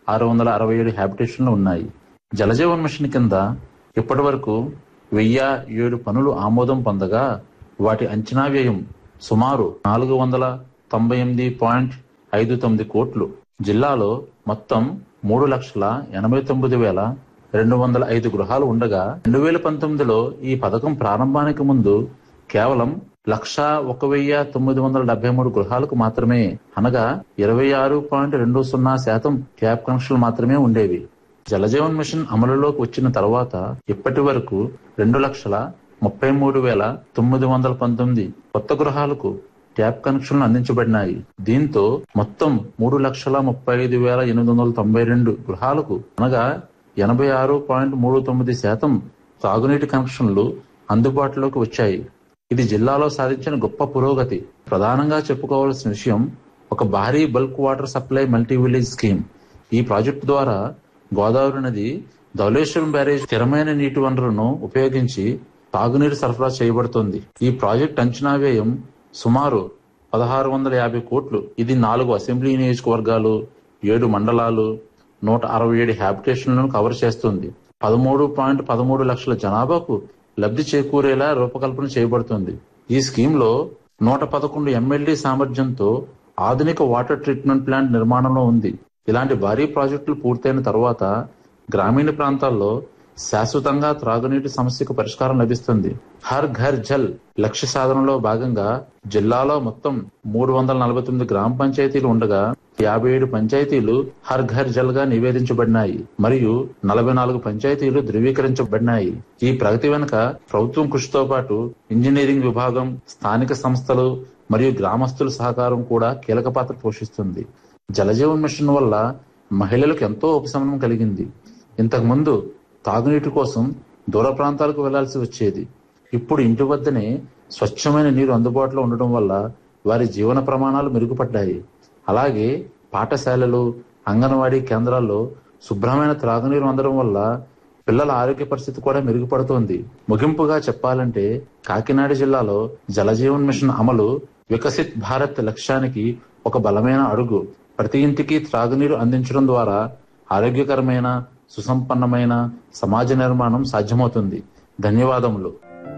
Speaker 10: ఆరు వందల అరవై ఏడు హ్యాబిటేషన్లు ఉన్నాయి జలజీవన్ మిషన్ కింద ఇప్పటి వరకు వెయ్యి ఏడు పనులు ఆమోదం పొందగా వాటి అంచనా వ్యయం సుమారు నాలుగు వందల తొంభై ఎనిమిది పాయింట్ ఐదు తొమ్మిది కోట్లు జిల్లాలో మొత్తం మూడు లక్షల ఎనభై తొమ్మిది వేల రెండు వందల ఐదు గృహాలు ఉండగా రెండు వేల పంతొమ్మిదిలో ఈ పథకం ప్రారంభానికి ముందు కేవలం లక్ష ఒక వెయ్యి తొమ్మిది వందల డెబ్బై మూడు గృహాలకు మాత్రమే అనగా ఇరవై ఆరు పాయింట్ రెండు సున్నా శాతం ట్యాప్ కనెక్షన్లు మాత్రమే ఉండేవి జలజీవన్ మిషన్ అమలులోకి వచ్చిన తర్వాత ఇప్పటి వరకు రెండు లక్షల ముప్పై మూడు వేల తొమ్మిది వందల పంతొమ్మిది కొత్త గృహాలకు ట్యాప్ కనెక్షన్లు అందించబడినాయి దీంతో మొత్తం మూడు లక్షల ముప్పై ఐదు వేల ఎనిమిది వందల తొంభై రెండు గృహాలకు అనగా ఎనభై ఆరు పాయింట్ మూడు తొమ్మిది శాతం తాగునీటి కనెక్షన్లు అందుబాటులోకి వచ్చాయి ఇది జిల్లాలో సాధించిన గొప్ప పురోగతి ప్రధానంగా చెప్పుకోవాల్సిన విషయం ఒక భారీ bulk water supply multi village scheme ఈ ప్రాజెక్టు ద్వారా గోదావరి నది ధవళేశ్వరం బ్యారేజ్ స్థిరమైన నీటి వనరులను ఉపయోగించి తాగునీరు సరఫరా చేయబడుతోంది ఈ ప్రాజెక్ట్ అంచనా వ్యయం సుమారు పదహారు వందల యాభై కోట్లు ఇది నాలుగు అసెంబ్లీ నియోజకవర్గాలు ఏడు మండలాలు నూట అరవై ఏడు హ్యాబిటేషన్లను కవర్ చేస్తుంది పదమూడు పాయింట్ పదమూడు లక్షల జనాభాకు లబ్ధి చేకూరేలా రూపకల్పన చేయబడుతుంది ఈ స్కీమ్ లో నూట పదకొండు ఎమ్మెల్యే సామర్థ్యంతో ఆధునిక వాటర్ ట్రీట్మెంట్ ప్లాంట్ నిర్మాణంలో ఉంది ఇలాంటి భారీ ప్రాజెక్టులు పూర్తయిన తర్వాత గ్రామీణ ప్రాంతాల్లో శాశ్వతంగా త్రాగునీటి సమస్యకు పరిష్కారం లభిస్తుంది హర్ ఘర్ జల్ లక్ష్య సాధనలో భాగంగా జిల్లాలో మొత్తం మూడు వందల నలభై తొమ్మిది గ్రామ పంచాయతీలు ఉండగా యాభై ఏడు పంచాయతీలు హర్ ఘర్ జల్ గా నివేదించబడినాయి మరియు నలభై నాలుగు పంచాయతీలు ధృవీకరించబడినాయి ఈ ప్రగతి వెనుక ప్రభుత్వం కృషితో పాటు ఇంజనీరింగ్ విభాగం స్థానిక సంస్థలు మరియు గ్రామస్తుల సహకారం కూడా కీలక పాత్ర పోషిస్తుంది జలజీవన్ మిషన్ వల్ల మహిళలకు ఎంతో ఉపశమనం కలిగింది ఇంతకుముందు తాగునీటి కోసం దూర ప్రాంతాలకు వెళ్లాల్సి వచ్చేది ఇప్పుడు ఇంటి వద్దనే స్వచ్ఛమైన నీరు అందుబాటులో ఉండడం వల్ల వారి జీవన ప్రమాణాలు మెరుగుపడ్డాయి అలాగే పాఠశాలలు అంగన్వాడీ కేంద్రాల్లో శుభ్రమైన త్రాగునీరు అందడం వల్ల పిల్లల ఆరోగ్య పరిస్థితి కూడా మెరుగుపడుతోంది ముగింపుగా చెప్పాలంటే కాకినాడ జిల్లాలో జలజీవన్ మిషన్ అమలు వికసిత్ భారత్ లక్ష్యానికి ఒక బలమైన అడుగు ప్రతి ఇంటికి త్రాగునీరు అందించడం ద్వారా ఆరోగ్యకరమైన సుసంపన్నమైన సమాజ నిర్మాణం సాధ్యమవుతుంది ధన్యవాదములు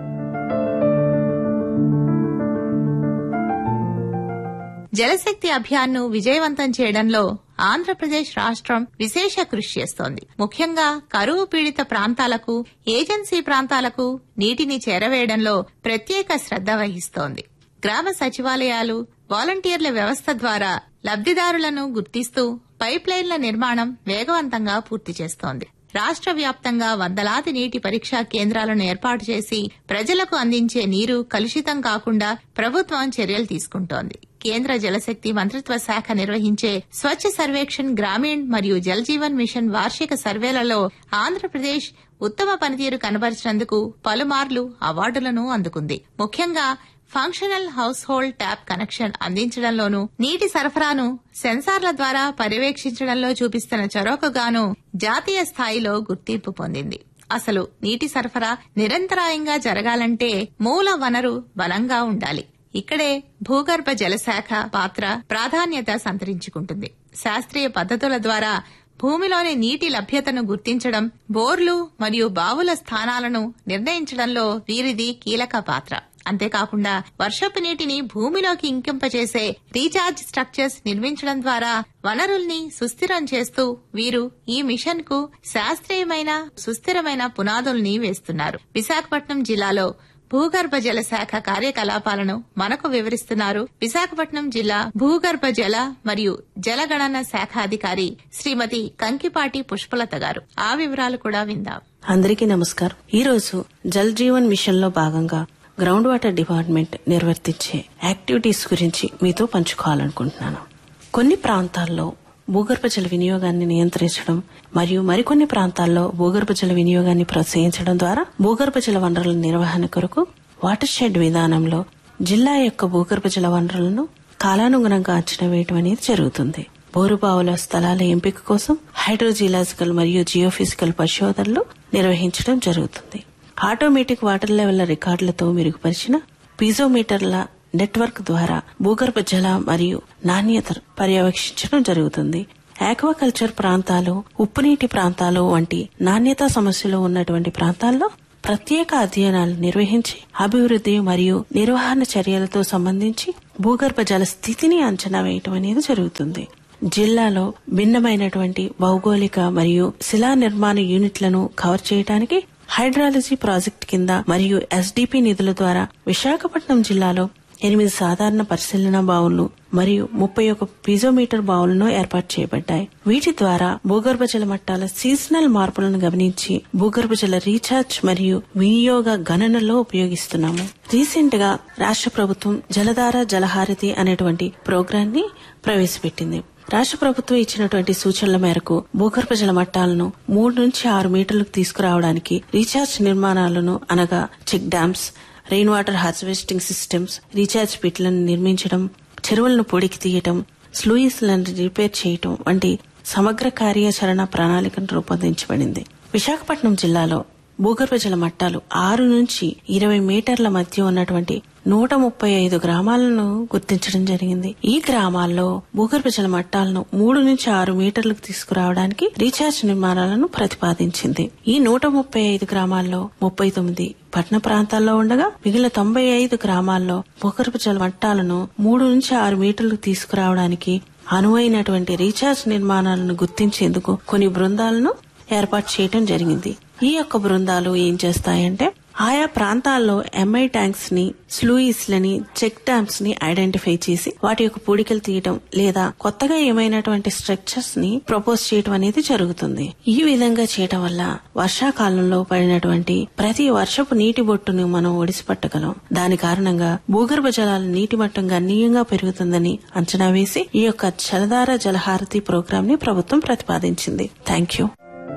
Speaker 9: జలశక్తి అభియాన్ను విజయవంతం చేయడంలో ఆంధ్రప్రదేశ్ రాష్ట్రం విశేష కృషి చేస్తోంది ముఖ్యంగా కరువు పీడిత ప్రాంతాలకు ఏజెన్సీ ప్రాంతాలకు నీటిని చేరవేయడంలో ప్రత్యేక శ్రద్ధ వహిస్తోంది గ్రామ సచివాలయాలు వాలంటీర్ల వ్యవస్థ ద్వారా లబ్దిదారులను గుర్తిస్తూ పైప్లైన్ల నిర్మాణం వేగవంతంగా పూర్తి చేస్తోంది రాష్ట్ర వ్యాప్తంగా వందలాది నీటి పరీక్షా కేంద్రాలను ఏర్పాటు చేసి ప్రజలకు అందించే నీరు కలుషితం కాకుండా ప్రభుత్వం చర్యలు తీసుకుంటోంది కేంద్ర జలశక్తి మంత్రిత్వ శాఖ నిర్వహించే స్వచ్ఛ సర్వేక్షణ్ గ్రామీణ్ మరియు జల్ జీవన్ మిషన్ వార్షిక సర్వేలలో ఆంధ్రప్రదేశ్ ఉత్తమ పనితీరు కనబరిచినందుకు పలుమార్లు అవార్డులను అందుకుంది ముఖ్యంగా functional household tap connection అందించడంలోనూ నీటి సరఫరాను సెన్సార్ల ద్వారా పర్యవేక్షించడంలో చూపిస్తున్న చొరవకుగాను జాతీయ స్థాయిలో గుర్తింపు పొందింది అసలు నీటి సరఫరా నిరంతరాయంగా జరగాలంటే మూల వనరు బలంగా ఉండాలి ఇక్కడే భూగర్భ జలశాఖ పాత్ర ప్రాధాన్యత సంతరించుకుంటుంది శాస్త్రీయ పద్ధతుల ద్వారా భూమిలోని నీటి లభ్యతను గుర్తించడం బోర్లు మరియు బావుల స్థానాలను నిర్ణయించడంలో వీరిది కీలక పాత్ర అంతేకాకుండా వర్షపు నీటిని భూమిలోకి ఇంకింపచేసే రీఛార్జ్ స్ట్రక్చర్స్ నిర్మించడం ద్వారా వనరుల్ని సుస్థిరం చేస్తూ వీరు ఈ మిషన్ కు శాస్త్రీయమైన సుస్థిరమైన పునాదుల్ని వేస్తున్నారు విశాఖపట్నం జిల్లాలో భూగర్భ జల శాఖ కార్యకలాపాలను మనకు వివరిస్తున్నారు విశాఖపట్నం జిల్లా భూగర్భ జల మరియు జలగణన శాఖ అధికారి శ్రీమతి కంకిపాటి పుష్పలత గారు ఆ వివరాలు కూడా విందాం
Speaker 11: అందరికీ నమస్కారం ఈ రోజు జల్ జీవన్ మిషన్ లో భాగంగా గ్రౌండ్ వాటర్ డిపార్ట్మెంట్ నిర్వర్తించే యాక్టివిటీస్ గురించి మీతో పంచుకోవాలనుకుంటున్నాను కొన్ని ప్రాంతాల్లో భూగర్భ జల వినియోగాన్ని నియంత్రించడం మరియు మరికొన్ని ప్రాంతాల్లో భూగర్భ జల వినియోగాన్ని ప్రోత్సహించడం ద్వారా భూగర్భ జల వనరుల నిర్వహణ కొరకు వాటర్ షెడ్ విధానంలో జిల్లా యొక్క భూగర్భ జల వనరులను కాలానుగుణంగా అంచనా వేయడం అనేది జరుగుతుంది బోరుబావుల స్థలాల ఎంపిక కోసం హైడ్రోజియలాజికల్ మరియు జియోఫిజికల్ పరిశోధనలు నిర్వహించడం జరుగుతుంది ఆటోమేటిక్ వాటర్ లెవెల్ రికార్డులతో మెరుగుపరిచిన పీజోమీటర్ల నెట్వర్క్ ద్వారా భూగర్భ జల మరియు నాణ్యత పర్యవేక్షించడం జరుగుతుంది ఆక్వాకల్చర్ ప్రాంతాలు ఉప్పునీటి ప్రాంతాలు వంటి నాణ్యతా సమస్యలు ఉన్నటువంటి ప్రాంతాల్లో ప్రత్యేక అధ్యయనాలు నిర్వహించి అభివృద్ధి మరియు నిర్వహణ చర్యలతో సంబంధించి భూగర్భ జల స్థితిని అంచనా వేయటం అనేది జరుగుతుంది జిల్లాలో భిన్నమైనటువంటి భౌగోళిక మరియు శిలా నిర్మాణ యూనిట్లను కవర్ చేయడానికి హైడ్రాలజీ ప్రాజెక్ట్ కింద మరియు ఎస్డిపి నిధుల ద్వారా విశాఖపట్నం జిల్లాలో ఎనిమిది సాధారణ పరిశీలన బావులు మరియు ముప్పై ఒక పిజోమీటర్ బావులను ఏర్పాటు చేయబడ్డాయి వీటి ద్వారా భూగర్భ జల మట్టాల సీజనల్ మార్పులను గమనించి భూగర్భ జల రీఛార్జ్ మరియు వినియోగ గణనలో ఉపయోగిస్తున్నాము రీసెంట్ గా రాష్ట్ర ప్రభుత్వం జలధార జలహారతి అనేటువంటి ప్రోగ్రాం ని ప్రవేశపెట్టింది రాష్ట్ర ప్రభుత్వం ఇచ్చినటువంటి సూచనల మేరకు భూగర్భ జల మట్టాలను మూడు నుంచి ఆరు మీటర్లకు తీసుకురావడానికి రీఛార్జ్ నిర్మాణాలను అనగా check dams rain water harvesting systems recharge పిట్లను నిర్మించడం చెరువులను పొడికి తీయటం స్లూయిస్లను రిపేర్ చేయటం వంటి సమగ్ర కార్యాచరణ ప్రణాళికను రూపొందించబడింది విశాఖపట్నం జిల్లాలో భూగర్భ జల మట్టాలు ఆరు నుంచి ఇరవై మీటర్ల మధ్య ఉన్నటువంటి నూట ముప్పై ఐదు గ్రామాలను గుర్తించడం జరిగింది ఈ గ్రామాల్లో భూగర్భ జల మట్టాలను మూడు నుంచి ఆరు మీటర్లకు తీసుకురావడానికి రీఛార్జ్ నిర్మాణాలను ప్రతిపాదించింది ఈ నూట ముప్పై ఐదు గ్రామాల్లో ముప్పై తొమ్మిది పట్టణ ప్రాంతాల్లో ఉండగా మిగిలిన తొంభై ఐదు గ్రామాల్లో భూగర్భ జల మట్టాలను మూడు నుంచి ఆరు మీటర్లకు తీసుకురావడానికి అనువైనటువంటి రీఛార్జ్ నిర్మాణాలను గుర్తించేందుకు కొన్ని బృందాలను ఏర్పాటు చేయడం జరిగింది ఈ యొక్క బృందాలు ఏం చేస్తాయంటే ఆయా ప్రాంతాల్లో ఎంఐ ట్యాంక్స్ ని స్లూయిస్ లని చెక్ డ్యామ్స్ ని ఐడెంటిఫై చేసి వాటి యొక్క పూడికలు తీయటం లేదా కొత్తగా ఏమైనటువంటి స్ట్రక్చర్స్ ని ప్రపోజ్ చేయటం అనేది జరుగుతుంది ఈ విధంగా చేయటం వల్ల వర్షాకాలంలో పడినటువంటి ప్రతి వర్షపు నీటి బొట్టును మనం ఒడిసిపట్టగలం దాని కారణంగా భూగర్భ జలాల నీటి మట్టం గణనీయంగా పెరుగుతుందని అంచనా వేసి ఈ యొక్క జలధార జలహారతి ప్రోగ్రాం ని ప్రభుత్వం ప్రతిపాదించింది థ్యాంక్ యూ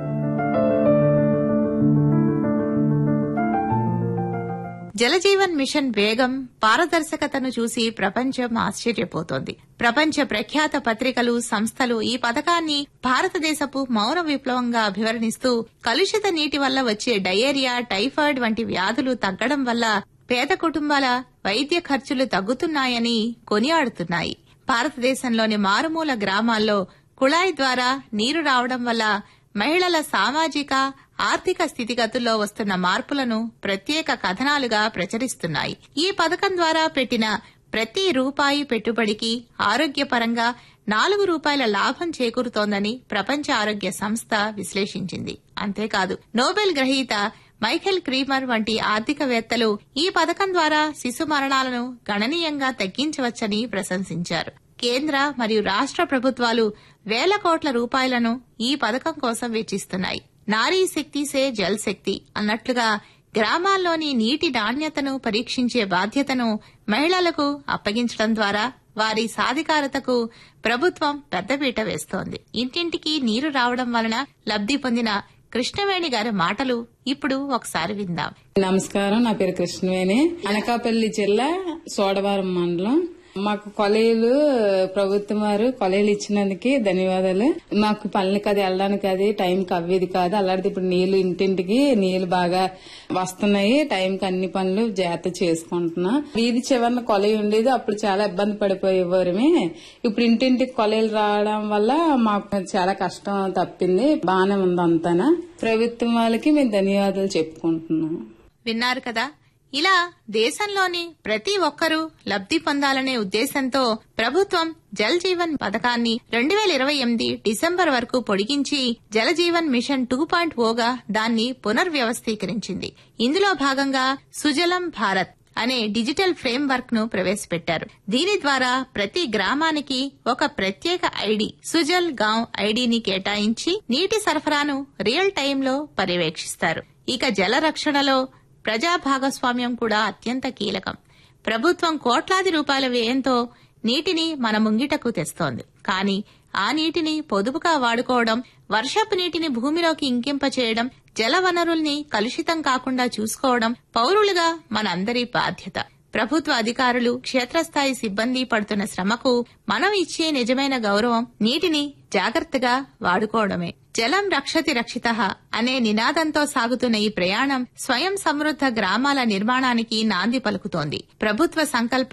Speaker 9: జలజీవన్ మిషన్ వేగం పారదర్శకతను చూసి ప్రపంచం ఆశ్చర్యపోతోంది ప్రపంచ ప్రఖ్యాత పత్రికలు సంస్థలు ఈ పథకాన్ని భారతదేశపు మౌన విప్లవంగా అభివర్ణిస్తూ కలుషిత నీటి వల్ల వచ్చే డయేరియా టైఫాయిడ్ వంటి వ్యాధులు తగ్గడం వల్ల పేద కుటుంబాల వైద్య ఖర్చులు తగ్గుతున్నాయని కొనియాడుతున్నాయి భారతదేశంలోని మారుమూల గ్రామాల్లో కుళాయి ద్వారా నీరు రావడం వల్ల మహిళల సామాజిక ఆర్థిక స్థితిగతుల్లో వస్తున్న మార్పులను ప్రత్యేక కథనాలుగా ప్రచురిస్తున్నాయి ఈ పథకం ద్వారా పెట్టిన ప్రతి రూపాయి పెట్టుబడికి ఆరోగ్యపరంగా నాలుగు రూపాయల లాభం చేకూరుతోందని ప్రపంచ ఆరోగ్య సంస్థ విశ్లేషించింది అంతేకాదు నోబెల్ గ్రహీత మైఖేల్ క్రీమర్ వంటి ఆర్థికవేత్తలు ఈ పథకం ద్వారా శిశు మరణాలను గణనీయంగా తగ్గించవచ్చని ప్రశంసించారు కేంద్ర మరియు రాష్ట్ర ప్రభుత్వాలు వేల కోట్ల రూపాయలను ఈ పథకం కోసం వెచ్చిస్తున్నాయి నారీ శక్తి సే జల్ శక్తి అన్నట్లుగా గ్రామాల్లోని నీటి నాణ్యతను పరీక్షించే బాధ్యతను మహిళలకు అప్పగించడం ద్వారా వారి సాధికారతకు ప్రభుత్వం పెద్దపీట వేస్తోంది ఇంటింటికి నీరు రావడం వలన లబ్ధి పొందిన కృష్ణవేణి గారి మాటలు ఇప్పుడు ఒకసారి విందాం
Speaker 12: నమస్కారం నా పేరు కృష్ణవేణి అనకాపల్లి జిల్లా సోడవరం మండలం మాకు కొలైలు ప్రభుత్వం వారు కొలైలు ఇచ్చినందుకు ధన్యవాదాలు మాకు పనులకి అది వెళ్ళడానికి అది టైంకి అవ్వేది కాదు అలాంటిది ఇప్పుడు నీళ్లు ఇంటింటికి నీళ్లు బాగా వస్తున్నాయి టైంకి అన్ని పనులు జాగ్రత్త చేసుకుంటున్నా వీధి చివరిన కొలై ఉండేది అప్పుడు చాలా ఇబ్బంది పడిపోయేవారమే ఇప్పుడు ఇంటింటికి కొలైలు రావడం వల్ల మాకు చాలా కష్టం తప్పింది బాగానే ఉంది అంతానా ప్రభుత్వం వాళ్ళకి మేము ధన్యవాదాలు చెప్పుకుంటున్నాం
Speaker 9: విన్నారు కదా ఇలా దేశంలోని ప్రతి ఒక్కరూ లబ్ధి పొందాలనే ఉద్దేశంతో ప్రభుత్వం జల్ జీవన్ పథకాన్ని రెండు వేల ఇరవై ఎనిమిది డిసెంబర్ వరకు పొడిగించి Jal Jeevan mission two point ఓగా దాన్ని పునర్వ్యవస్థీకరించింది ఇందులో భాగంగా సుజలం భారత్ అనే డిజిటల్ ఫ్రేమ్ వర్క్ ను ప్రవేశపెట్టారు దీని ద్వారా ప్రతి గ్రామానికి ఒక ప్రత్యేక ఐడి సుజల్ గాంవ్ ఐడిని కేటాయించి నీటి సరఫరాను రియల్ టైంలో పర్యవేక్షిస్తారు ఇక జల రక్షణలో ప్రజా భాగస్వామ్యం కూడా అత్యంత కీలకం ప్రభుత్వం కోట్లాది రూపాయల వ్యయంతో నీటిని మన ముంగిటకు తెస్తోంది కానీ ఆ నీటిని పొదుపుగా వాడుకోవడం వర్షపు నీటిని భూమిలోకి ఇంకింపచేయడం జల వనరుల్ని కలుషితం కాకుండా చూసుకోవడం పౌరులుగా మనందరి బాధ్యత ప్రభుత్వ అధికారులు క్షేత్రస్థాయి సిబ్బంది పడుతున్న శ్రమకు మనం ఇచ్చే నిజమైన గౌరవం నీటిని జాగ్రత్తగా వాడుకోవడమే జలం రక్షతి రక్షిత అనే నినాదంతో సాగుతున్న ఈ ప్రయాణం స్వయం సమృద్ధ గ్రామాల నిర్మాణానికి నాంది పలుకుతోంది ప్రభుత్వ సంకల్పం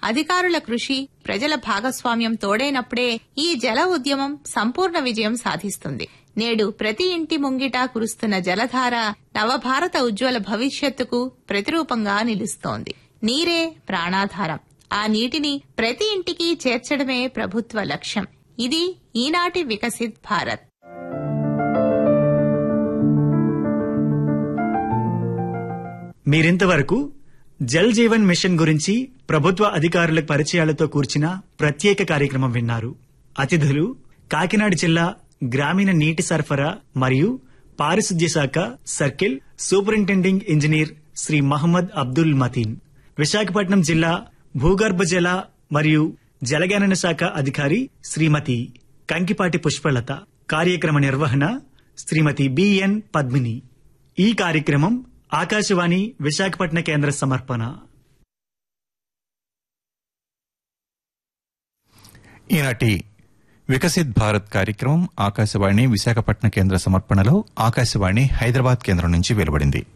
Speaker 9: అధికారుల కృషి ప్రజల భాగస్వామ్యం తోడైనప్పుడే ఈ జల ఉద్యమం సంపూర్ణ విజయం సాధిస్తుంది నేడు ప్రతి ఇంటి ముంగిట కురుస్తున్న జలధార నవభారత ఉజ్వల భవిష్యత్తుకు ప్రతిరూపంగా నిలుస్తోంది నీరే ప్రాణాధారం ఆ నీటిని ప్రతి ఇంటికి చేర్చడమే ప్రభుత్వ లక్ష్యం ఇది ఈనాటి వికసిత్ భారత్
Speaker 8: మీరింతవరకు జల్ జీవన్ మిషన్ గురించి ప్రభుత్వ అధికారుల పరిచయాలతో కూర్చిన ప్రత్యేక కార్యక్రమం విన్నారు అతిథులు కాకినాడ జిల్లా గ్రామీణ నీటి సరఫరా మరియు పారిశుద్ధ్య శాఖ circle superintending engineer Shri Mohammed Abdul Mateen Visakhapatnam జిల్లా భూగర్భ జల మరియు జలగణన శాఖ అధికారి శ్రీమతి కంకిపాటి పుష్పలత కార్యక్రమ నిర్వహణ శ్రీమతి బిఎన్ పద్మిని ఈ కార్యక్రమం ఆకాశవాణి విశాఖపట్న కేంద్ర సమర్పణ
Speaker 13: ఈనాటి వికసిత్ భారత్ కార్యక్రమం ఆకాశవాణి విశాఖపట్నం కేంద్ర సమర్పణలో ఆకాశవాణి హైదరాబాద్ కేంద్రం నుంచి వెలువడింది